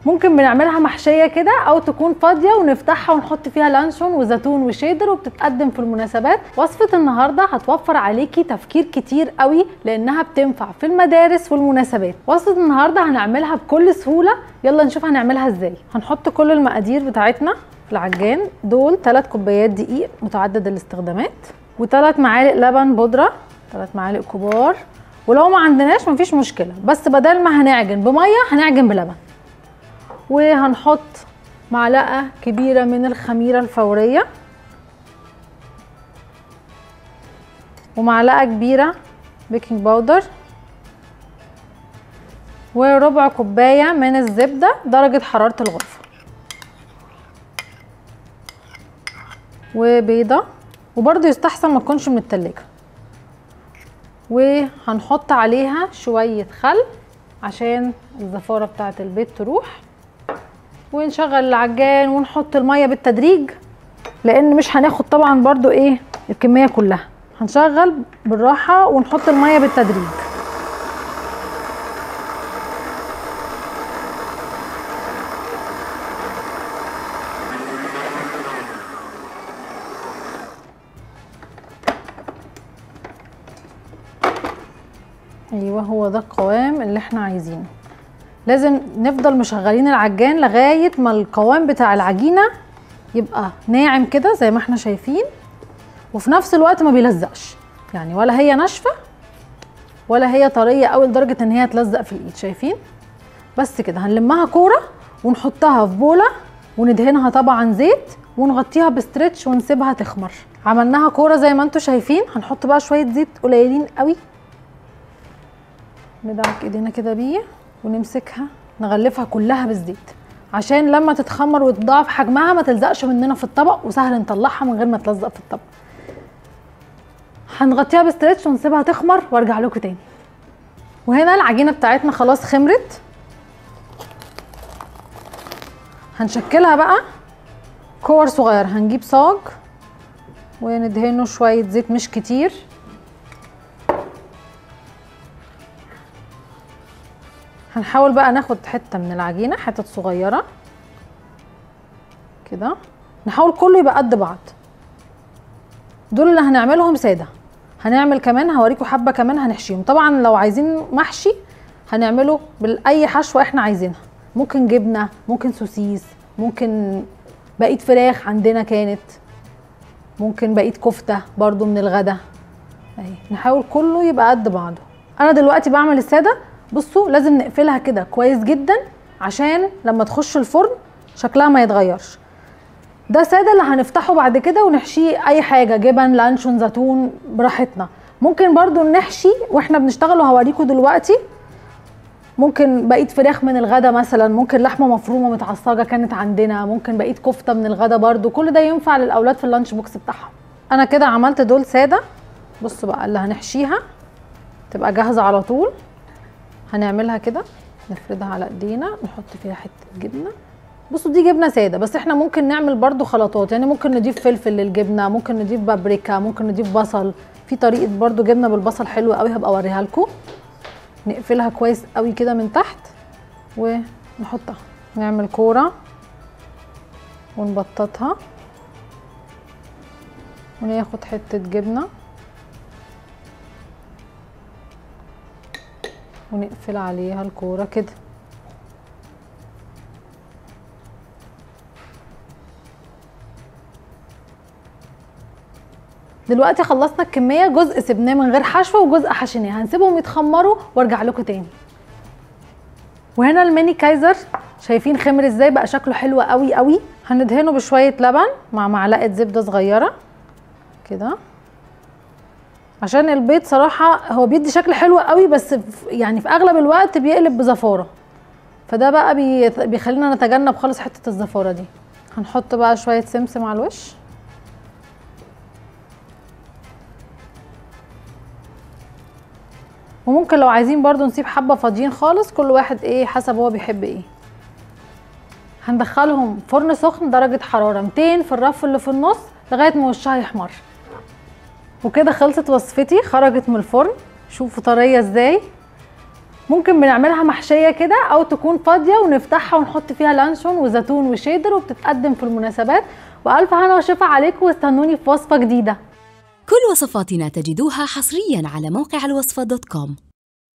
ممكن بنعملها محشيه كده او تكون فاضيه ونفتحها ونحط فيها لانشون وزيتون وشيدر وبتتقدم في المناسبات وصفه النهارده هتوفر عليكي تفكير كتير قوي لانها بتنفع في المدارس والمناسبات وصفه النهارده هنعملها بكل سهوله يلا نشوف هنعملها ازاي هنحط كل المقادير بتاعتنا في العجان دول 3 كوبايات دقيق متعدد الاستخدامات وثلاث معالق لبن بودره 3 معالق كبار ولو ما عندناش مفيش مشكله بس بدل ما هنعجن بميه هنعجن بلبن وهنحط معلقه كبيره من الخميره الفوريه ومعلقه كبيره بيكنج باودر وربع كوبايه من الزبده درجه حراره الغرفه وبيضه وبرده يستحسن ما تكونش من التلاجة وهنحط عليها شويه خل عشان الزفاره بتاعه البيض تروح ونشغل العجان ونحط الميه بالتدريج لان مش هناخد طبعا برضو ايه الكميه كلها هنشغل بالراحه ونحط الميه بالتدريج ايوه هو ده القوام اللي احنا عايزينه لازم نفضل مشغلين العجان لغايه ما القوام بتاع العجينه يبقى ناعم كده زي ما احنا شايفين وفي نفس الوقت ما بيلزقش يعني ولا هي ناشفه ولا هي طريه قوي لدرجه ان هي تلزق في الايد شايفين بس كده هنلمها كوره ونحطها في بوله وندهنها طبعا زيت ونغطيها بستريتش ونسيبها تخمر عملناها كوره زي ما انتم شايفين هنحط بقى شويه زيت قليلين قوي ندعك ايدينا كده بيه ونمسكها نغلفها كلها بالزيت عشان لما تتخمر وتضاعف حجمها ما تلزقش مننا في الطبق وسهل نطلعها من غير ما تلزق في الطبق هنغطيها بستريتش ونسيبها تخمر وارجع لكم تاني وهنا العجينه بتاعتنا خلاص خمرت هنشكلها بقى كور صغيره هنجيب صاج وندهنه شويه زيت مش كتير هنحاول بقى ناخد حته من العجينه حتت صغيره كده نحاول كله يبقى قد بعض دول اللي هنعملهم ساده هنعمل كمان هوريكم حبه كمان هنحشيهم طبعا لو عايزين محشي هنعمله باي حشوه احنا عايزينها ممكن جبنه ممكن سوسيس ممكن بقيه فراخ عندنا كانت ممكن بقيه كفته برضو من الغدا اهي نحاول كله يبقى قد بعضه انا دلوقتي بعمل الساده بصوا لازم نقفلها كده كويس جدا عشان لما تخش الفرن شكلها ما يتغيرش ده ساده اللي هنفتحه بعد كده ونحشيه اي حاجه جبن لانشون زيتون براحتنا ممكن برضو نحشي واحنا بنشتغل وهوريكم دلوقتي ممكن بقيه فراخ من الغدا مثلا ممكن لحمه مفرومه متعصجه كانت عندنا ممكن بقيه كفته من الغدا برضو كل ده ينفع للاولاد في اللانش بوكس بتاعهم انا كده عملت دول ساده بصوا بقى اللي هنحشيها تبقى جاهزه على طول هنعملها كده نفردها على ايدينا نحط فيها حته جبنه بصوا دي جبنه ساده بس احنا ممكن نعمل برضو خلطات يعني ممكن نضيف فلفل للجبنه ممكن نضيف بابريكا ممكن نضيف بصل في طريقه برضو جبنه بالبصل حلوه قوي هبقى اوريها لكم نقفلها كويس قوي كده من تحت ونحطها نعمل كوره ونبططها وناخد حته جبنه ونقفل عليها الكوره كده دلوقتي خلصنا الكميه جزء سيبناه من غير حشوه وجزء حشيناه هنسيبهم يتخمروا وارجع لكم تاني وهنا الميني كايزر شايفين خمر ازاي بقى شكله حلو قوي قوي هندهنه بشويه لبن مع معلقه زبده صغيره كده عشان البيض صراحه هو بيدي شكل حلو قوي بس يعني في اغلب الوقت بيقلب بزفاره فده بقى بيخلينا نتجنب خالص حته الزفاره دي هنحط بقى شويه سمسم على الوش وممكن لو عايزين برضو نسيب حبة فاضيين خالص كل واحد ايه حسب هو بيحب ايه هندخلهم فرن سخن درجة حرارة 200 في الرف اللي في النص لغاية ما وشها يحمر وكده خلصت وصفتي خرجت من الفرن شوفوا طرية ازاي ممكن بنعملها محشيه كده او تكون فاضيه ونفتحها ونحط فيها لانشون وزيتون وشيدر وبتتقدم في المناسبات والف هنا وشفا عليكم واستنوني في وصفه جديده كل وصفاتنا تجدوها حصريا على موقع الوصفة دوت كوم